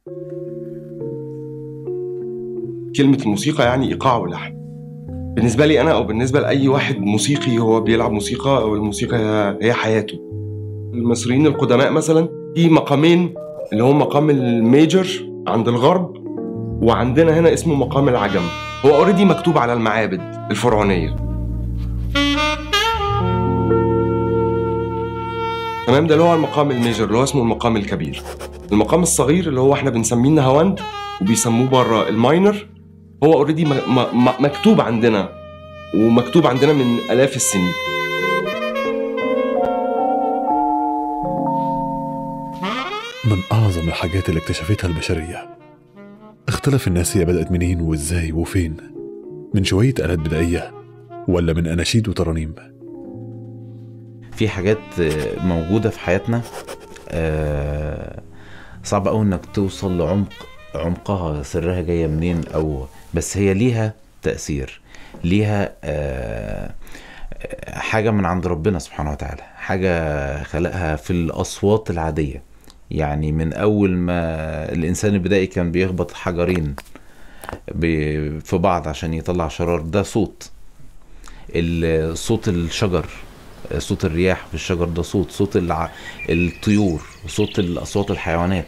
كلمة الموسيقى يعني إيقاع ولحن بالنسبة لي أنا أو بالنسبة لأي واحد موسيقي هو بيلعب موسيقى أو الموسيقى هي حياته المصريين القدماء مثلا في مقامين اللي هو مقام الميجر عند الغرب وعندنا هنا اسمه مقام العجم هو اوريدي مكتوب على المعابد الفرعونيه تمام ده اللي هو المقام الميجر اللي هو اسمه المقام الكبير المقام الصغير اللي هو احنا بنسميه النهاوند وبيسموه بره الماينر هو اوريدي مكتوب عندنا ومكتوب عندنا من الاف السنين من أعظم الحاجات اللي اكتشفتها البشرية اختلف الناس هي بدأت منين وإزاي وفين من شوية آلات بدائية ولا من أناشيد وترانيم في حاجات موجودة في حياتنا آه، صعب أوي إنك توصل لعمق عمقها سرها جاية منين أو بس هي ليها تأثير ليها آه، حاجة من عند ربنا سبحانه وتعالى حاجة خلقها في الأصوات العادية يعني من أول ما الإنسان البدائي كان بيخبط حجرين ب- في بعض عشان يطلع شرار ده صوت ال- صوت الشجر صوت الرياح في الشجر ده صوت صوت الع... الطيور صوت الأصوات الحيوانات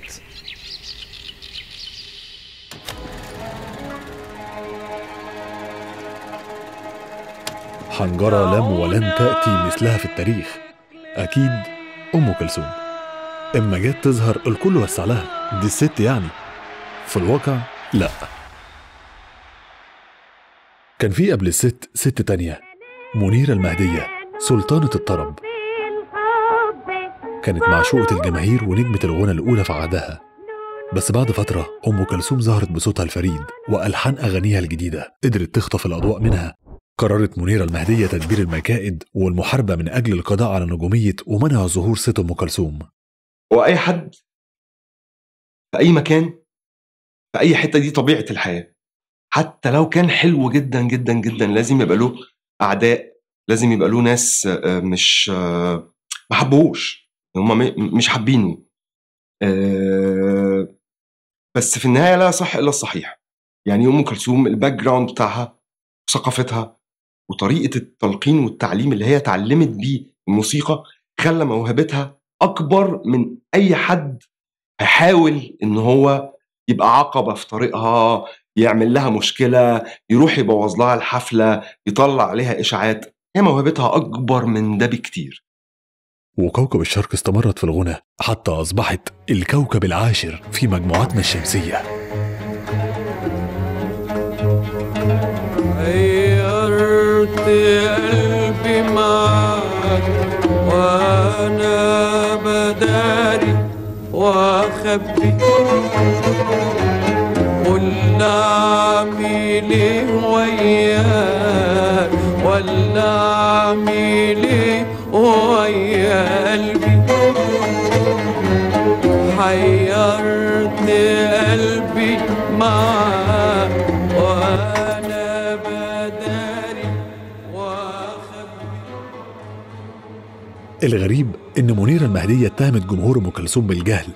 حنجرة لم ولن تأتي مثلها في التاريخ أكيد أم كلثوم إما جت تظهر الكل وسع لها دي الست يعني في الواقع لا كان في قبل الست ست تانية منيرة المهدية سلطانة الطرب كانت معشوقة الجماهير ونجمة الغنى الأولى في عهدها بس بعد فترة أم كلثوم ظهرت بصوتها الفريد وألحان أغانيها الجديدة قدرت تخطف الأضواء منها قررت منيرة المهدية تدبير المكائد والمحاربة من أجل القضاء على نجومية ومنع ظهور صيت أم كلثوم واي حد في اي مكان في اي حته دي طبيعه الحياه حتى لو كان حلو جدا جدا جدا لازم يبقى له اعداء لازم يبقى له ناس آه، مش آه، ما حبوش هم مش حابينه آه، بس في النهايه لا يصح الا الصحيح يعني ام كلثوم الباك جراوند بتاعها وثقافتها وطريقه التلقين والتعليم اللي هي اتعلمت بيه الموسيقى خلى موهبتها اكبر من اي حد هيحاول ان هو يبقى عقبه في طريقها يعمل لها مشكله يروح يبوظ لها الحفله يطلع عليها اشاعات هي موهبتها اكبر من ده بكتير وكوكب الشرق استمرت في الغنى حتى أصبحت الكوكب العاشر في مجموعتنا الشمسية غيرت قلبي معاك وانا بداري واخبي قول اعمل ايه وياك ولا اعمل ايه ويا قلبي حيرت قلبي معاك وانا بداري واخبي الغريب إن منيرة المهدية اتهمت جمهور أم كلثوم بالجهل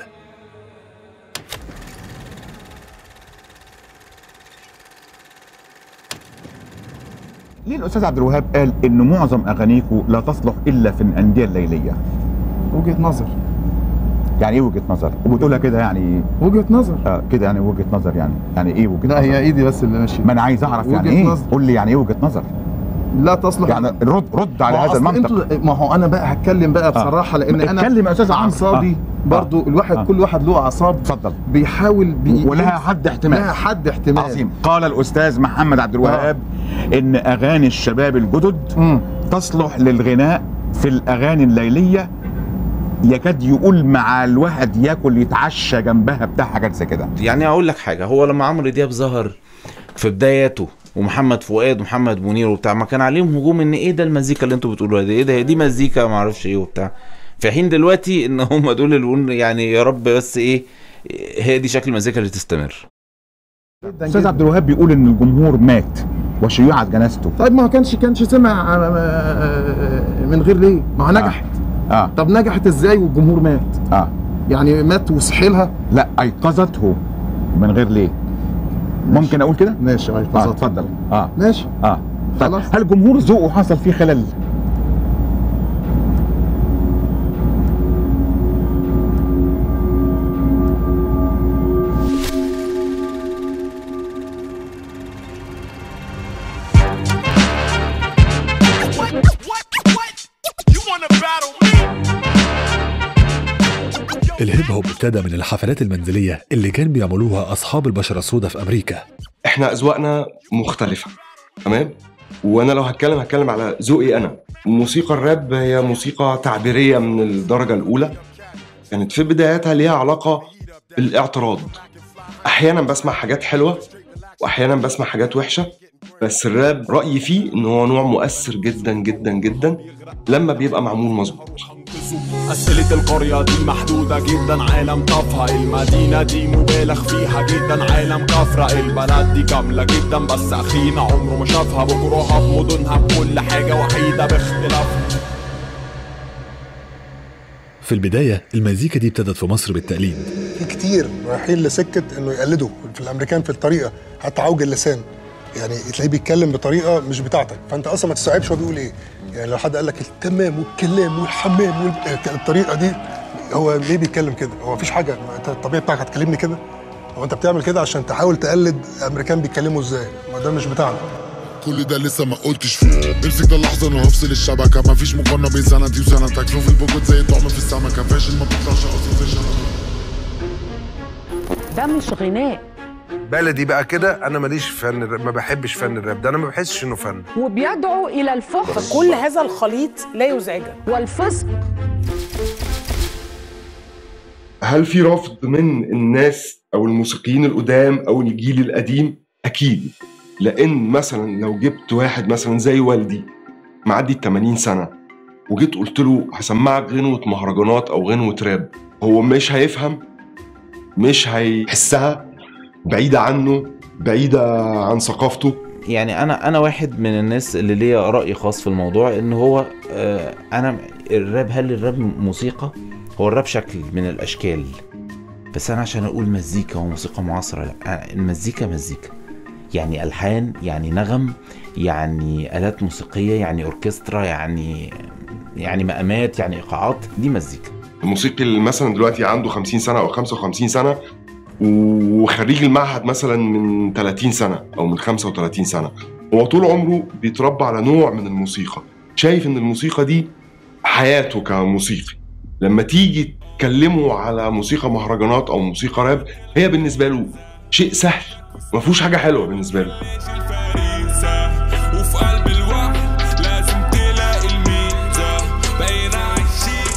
ليه الاستاذ عبد الوهاب قال ان معظم اغانيكم لا تصلح الا في الانديه الليليه وجهه نظر يعني ايه وجهه نظر وبتقولها كده يعني وجهه نظر آه كده يعني وجهه نظر يعني يعني ايه وجهه لا نظر هي ايدي بس اللي ماشيه ما انا عايز اعرف يعني وجهة ايه نظر. قول لي يعني ايه وجهه نظر لا تصلح يعني رد رد على ما هو هذا أصل المنطق انتوا ما هو انا بقى هتكلم بقى بصراحه لان انا اتكلم يا استاذ عمرو. اعصابي آه. برضو الواحد آه. كل واحد له اعصاب اتفضل بيحاول بي ولها حد احتمال لها حد احتمال عظيم قال الاستاذ محمد عبد الوهاب ان اغاني الشباب الجدد مم. تصلح للغناء في الاغاني الليليه يكاد يقول مع الواحد ياكل يتعشى جنبها بتاع حاجات زي كده يعني اقول لك حاجه هو لما عمرو دياب ظهر في بداياته ومحمد فؤاد ومحمد منير وبتاع ما كان عليهم هجوم ان ايه ده المزيكا اللي انتوا بتقولوها دي ايه ده هي دي مزيكا ما اعرفش ايه وبتاع في حين دلوقتي ان هم دول اللي بيقولوا يعني يا رب بس ايه هي دي شكل المزيكا اللي تستمر جدا استاذ جدا. عبد الوهاب بيقول ان الجمهور مات وشيعت جنازته طيب ما هو كانش كانش سمع آه، آه، من غير ليه ما هو نجحت اه طب نجحت ازاي والجمهور مات اه يعني مات وصحي لها لا ايقظته من غير ليه ممكن اقول كده ماشي اه ايقظت اتفضل اه ماشي اه طيب خلاص. هل جمهور ذوقه حصل فيه خلل الهيب هوب ابتدى من الحفلات المنزلية اللي كان بيعملوها أصحاب البشرة السوداء في أمريكا احنا اذواقنا مختلفه تمام وانا لو هتكلم هتكلم على ذوقي انا موسيقى الراب هي موسيقى تعبيريه من الدرجه الاولى كانت في بداياتها ليها علاقه بالاعتراض احيانا بسمع حاجات حلوه واحيانا بسمع حاجات وحشه بس الراب رايي فيه ان هو نوع مؤثر جدا جدا جدا لما بيبقى معمول مظبوط أسئلة القرية دي محدودة جدا عالم تافهة المدينة دي مبالغ فيها جدا عالم كفرة البلد دي كاملة جدا بس أخينا عمره ما شافها بكرهها بمدنها بكل حاجة وحيدة باختلافها في البداية المزيكا دي ابتدت في مصر بالتقليد في كتير رايحين لسكه انه يقلدوا في الامريكان في الطريقه حتى عوج اللسان يعني تلاقيه بيتكلم بطريقه مش بتاعتك فانت اصلا ما تستوعبش هو بيقول ايه يعني لو حد قال لك التمام والكلام والحمام وال- الطريقه دي هو ليه بيتكلم كده هو مفيش حاجه ما انت الطبيعي بتاعك هتكلمني كده هو انت بتعمل كده عشان تحاول تقلد امريكان بيتكلموا ازاي ما ده مش بتاعنا كل ده لسه ما قلتش فيه امسك ده اللحظه انا هفصل الشبكه مفيش مقارنه بين سنتي وسنتك شوف البوكت زي الطعم في السمكه فاشل ما بيطلعش اصلا فاشل ده مش غناء بلدي بقى كده انا ماليش في فن الراب ما بحبش فن الراب ده انا ما بحسش انه فن وبيدعو الى الفخر كل هذا الخليط لا يزعجك والفسق هل في رفض من الناس او الموسيقيين القدام او الجيل القديم اكيد لان مثلا لو جبت واحد مثلا زي والدي معدي ال 80 سنه وجيت قلت له هسمعك غنوه مهرجانات او غنوه راب هو مش هيفهم مش هيحسها بعيده عنه بعيده عن ثقافته يعني انا انا واحد من الناس اللي ليا راي خاص في الموضوع ان هو آه، انا الراب هل الراب موسيقى هو الراب شكل من الاشكال بس انا عشان اقول مزيكا وموسيقى معاصره لا أنا- المزيكا مزيكا يعني الحان يعني نغم يعني الات موسيقيه يعني اوركسترا يعني يعني مقامات يعني ايقاعات دي مزيكا الموسيقي اللي مثلا دلوقتي عنده 50 سنه او 55 سنه وخريج المعهد مثلا من 30 سنه او من 35 سنه هو طول عمره بيتربى على نوع من الموسيقى شايف ان الموسيقى دي حياته كموسيقي لما تيجي تكلمه على موسيقى مهرجانات او موسيقى راب هي بالنسبه له شيء سهل ما فيهوش حاجه حلوه بالنسبه له وفي قلب الوقت لازم تلاقي الميزة بين عايشين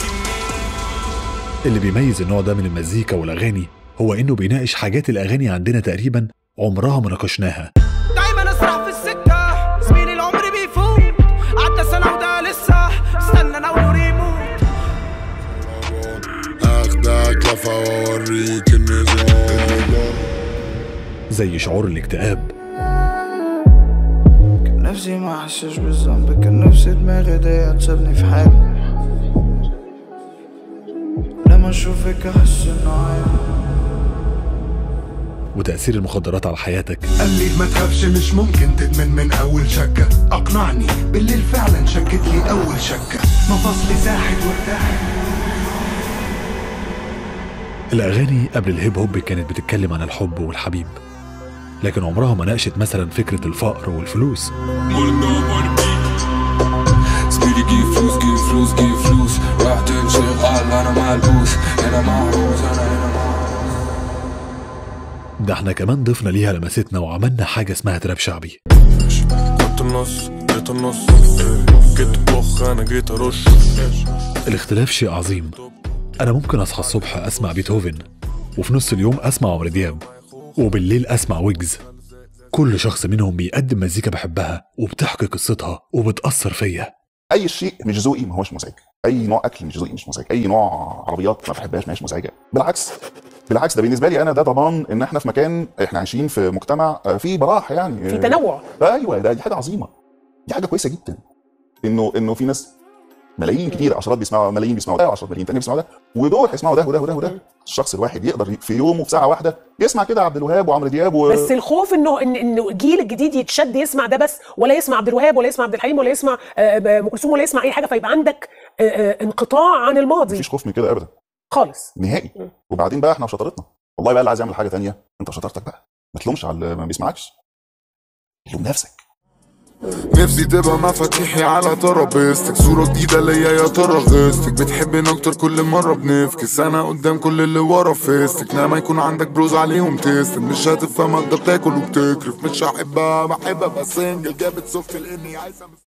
اللي بيميز النوع ده من المزيكا والأغاني هو إنه بيناقش حاجات الأغاني عندنا تقريبا عمرها ما ناقشناها دايما اسرع في السكه زميلي العمر بيفوت عدى سنه وده لسه استنى انا اقول ريموت اخدك لفه واوريك النظام زي شعور الاكتئاب نفسي ما احسش بالذنب كان نفسي دماغي دي تسيبني في حالي لما اشوفك احس انه عادي وتأثير المخدرات على حياتك قال لي ما تخافش مش ممكن تدمن من اول شكه اقنعني بالليل فعلا شكت لي اول شكه مفاصلي ساحت وارتاحت الأغاني قبل الهيب هوب كانت بتتكلم عن الحب والحبيب لكن عمرها ما ناقشت مثلا فكرة الفقر والفلوس زميلي جيب فلوس جيب فلوس جيب فلوس راح تنشغل انا ملبوس هنا محروس انا هنا ده احنا كمان ضفنا ليها لمستنا وعملنا حاجة اسمها تراب شعبي كنت النص جيت النص جيت بخ انا جيت ارش الاختلاف شيء عظيم أنا ممكن أصحى الصبح أسمع بيتهوفن وفي نص اليوم أسمع عمرو دياب وبالليل أسمع ويجز كل شخص منهم بيقدم مزيكا بحبها وبتحكي قصتها وبتأثر فيا اي شيء مش ذوقي ما هوش مزعج اي نوع اكل مش ذوقي مش مزعج اي نوع عربيات ما بحبهاش مش مزعجه بالعكس بالعكس ده بالنسبه لي انا ده ضمان ان احنا في مكان احنا عايشين في مجتمع آه، فيه براح يعني في تنوع ايوه ده دي حاجه عظيمه دي حاجه كويسه جدا انه انه في ناس ملايين كتير عشرات بيسمعوا ملايين بيسمعوا ده و10 ملايين تاني بيسمعوا ده ودول هيسمعوا ده وده وده وده الشخص الواحد يقدر في يومه في ساعه واحده يسمع كده عبد الوهاب وعمرو دياب و... بس الخوف انه ان انه الجيل الجديد يتشد يسمع ده بس ولا يسمع عبد الوهاب ولا يسمع عبد الحليم ولا يسمع آه، ام كلثوم ولا يسمع اي حاجه فيبقى عندك آه، آه، انقطاع عن الماضي مفيش خوف من كده ابدا خالص نهائي وبعدين بقى احنا وشطارتنا والله بقى اللي عايز يعمل حاجه تانية انت وشطارتك بقى ما تلومش على اللي ما بيسمعكش لوم نفسك نفسي تبقى مفاتيحي على ترابيزتك صورة جديدة ليا يا ترى غيظتك بتحبني اكتر كل مرة بنفكس انا قدام كل اللي ورا فيستك لما يكون عندك بروز عليهم تيست مش هتفهم انت بتاكل وبتكرف مش هحبها بحبها بس انجل جابت سوفت لاني عايزة